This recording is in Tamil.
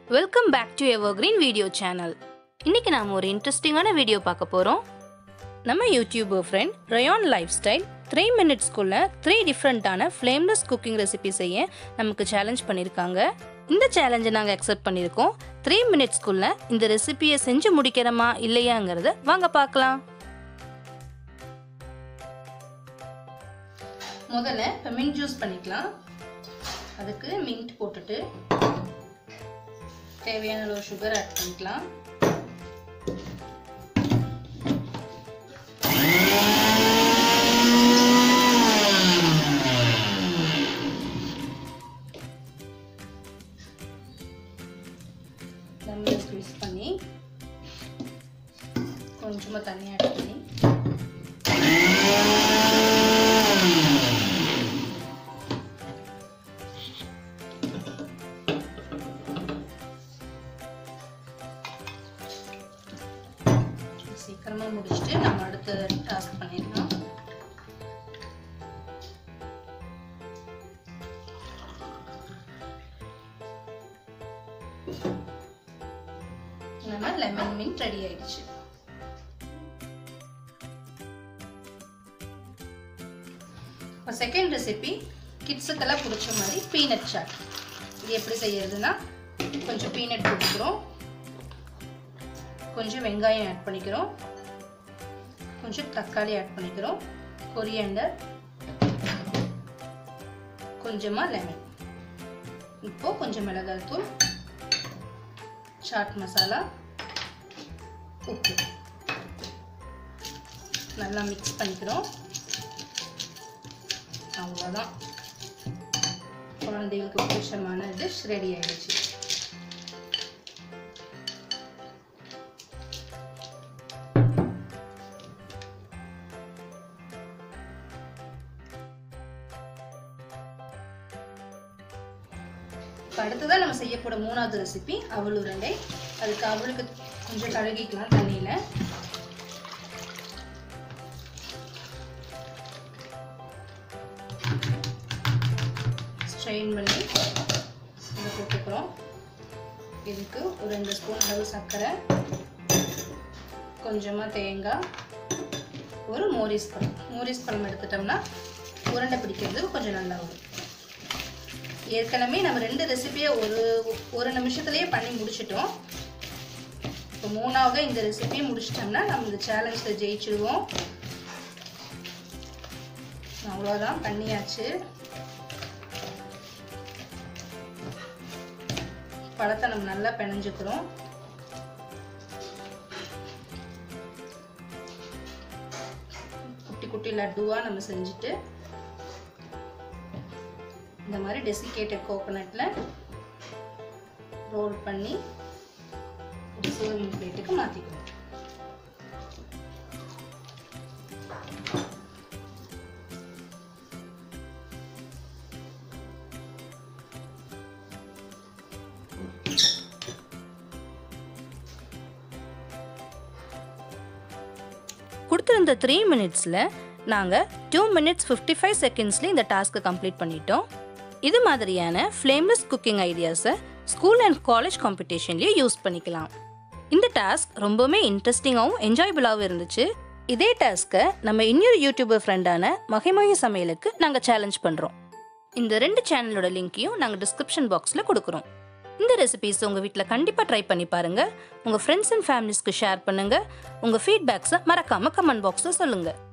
welcome back to evergreen video channel இன்னைக்கு நாம ஒரு இன்ட்ரெஸ்டிங்கான வீடியோ பார்க்க போகிறோம் நம்ம youtuber friend Ryan lifestyle three மினிட்ஸ்க்குள்ள த்ரீ டிஃப்ரெண்ட்டான ஃப்ளேம்லெஸ் குக்கிங் ரெசிபி செய்ய நமக்கு சேலஞ்ச் பண்ணியிருக்காங்க இந்த சேலஞ்சை நாங்கள் அக்செப்ட் பண்ணியிருக்கோம் த்ரீ மினிட்ஸ்க்குள்ள இந்த ரெசிபியை செஞ்சு முடிக்கிறோமா இல்லையாங்கிறத வாங்க பார்க்கலாம் முதல்ல இப்போ மின்ட் ஜூஸ் பண்ணிக்கலாம் அதுக்கு மின்ட் போட்டுட்டு தேவையான அளவு சுகர் ஆட் பண்ணிக்கலாம் லெமன் ஸ்க்வீஸ் பண்ணி கொஞ்சமாக தண்ணி ஆட் பண்ணி சீக்கிரமாக முடிச்சுட்டு நம்ம அடுத்த டாஸ்க் பண்ணிடலாம் நம்ம லெமன் மின்ட் ரெடி ஆயிடுச்சு இப்போ செகண்ட் ரெசிபி கிட்ஸுக்கெல்லாம் பிடிச்ச மாதிரி பீனட் சாட் இது எப்படி செய்யறதுன்னா கொஞ்சம் பீனட் போட்டுக்கிறோம் கொஞ்சம் வெங்காயம் ஆட் பண்ணிக்கிறோம் கொஞ்சம் தக்காளி ஆட் பண்ணிக்கிறோம் கொரியாண்டர் கொஞ்சமாக லெமன் இப்போ கொஞ்சம் மிளகாய் தூள் சாட் மசாலா உப்பு நல்லா மிக்ஸ் பண்ணிக்கிறோம் அவ்வளோதான் குழந்தைகளுக்கு பிடிச்சமான டிஷ் ரெடி ஆயிடுச்சு இப்போ அடுத்ததான் நம்ம செய்ய போகிற மூணாவது ரெசிபி அவல் உருண்டை அதுக்கு அவளுக்கு கொஞ்சம் கழுகிக்கலாம் தண்ணியில் ஸ்ட்ரெயின் பண்ணி இதை போட்டுக்கிறோம் இதுக்கு ஒரு ரெண்டு ஸ்பூன் அளவு சர்க்கரை கொஞ்சமாக தேங்காய் ஒரு மோரிஸ் பழம் மோரிஸ் பழம் எடுத்துட்டோம்னா உருண்டை பிடிக்கிறது கொஞ்சம் நல்லா வரும் ஏற்கனவே நம்ம ரெண்டு ரெசிபியை ஒரு ஒரு நிமிஷத்துலேயே பண்ணி முடிச்சிட்டோம் இப்போ மூணாவது இந்த ரெசிபியை முடிச்சிட்டோம்னா நம்ம இந்த சேலஞ்சில் ஜெயிச்சிடுவோம் அவ்வளோதான் பண்ணியாச்சு பழத்தை நம்ம நல்லா பிணைஞ்சுக்கிறோம் குட்டி குட்டி லட்டுவாக நம்ம செஞ்சுட்டு இந்த மாதிரி டெசிகேட்டட் கோகோனட்டில் ரோல் பண்ணி ஒரு சர்விங் பிளேட்டுக்கு மாற்றிக்கணும் கொடுத்துருந்த த்ரீ மினிட்ஸில் நாங்கள் டூ மினிட்ஸ் ஃபிஃப்டி ஃபைவ் செகண்ட்ஸில் இந்த டாஸ்க்கை கம்ப்ளீட் பண்ணிட்டோம் இது மாதிரியான ஃப்ளேம்லெஸ் குக்கிங் ஐடியாஸை ஸ்கூல் அண்ட் காலேஜ் காம்படிஷன்லேயே யூஸ் பண்ணிக்கலாம் இந்த டாஸ்க் ரொம்பவுமே இன்ட்ரெஸ்டிங்காகவும் என்ஜாயபிளாகவும் இருந்துச்சு இதே டாஸ்க்கை நம்ம இன்னொரு யூடியூபர் ஃப்ரெண்டான மகிமொழி சமையலுக்கு நாங்கள் சேலஞ்ச் பண்ணுறோம் இந்த ரெண்டு சேனலோட லிங்க்கையும் நாங்கள் டிஸ்கிரிப்ஷன் பாக்ஸில் கொடுக்குறோம் இந்த ரெசிபிஸ் உங்கள் வீட்டில் கண்டிப்பாக ட்ரை பண்ணி பாருங்கள் உங்கள் ஃப்ரெண்ட்ஸ் அண்ட் ஃபேமிலிஸ்க்கு ஷேர் பண்ணுங்கள் உங்கள் ஃபீட்பேக்ஸை மறக்காமல் கமெண்ட் பாக்ஸில் சொல்லுங்கள்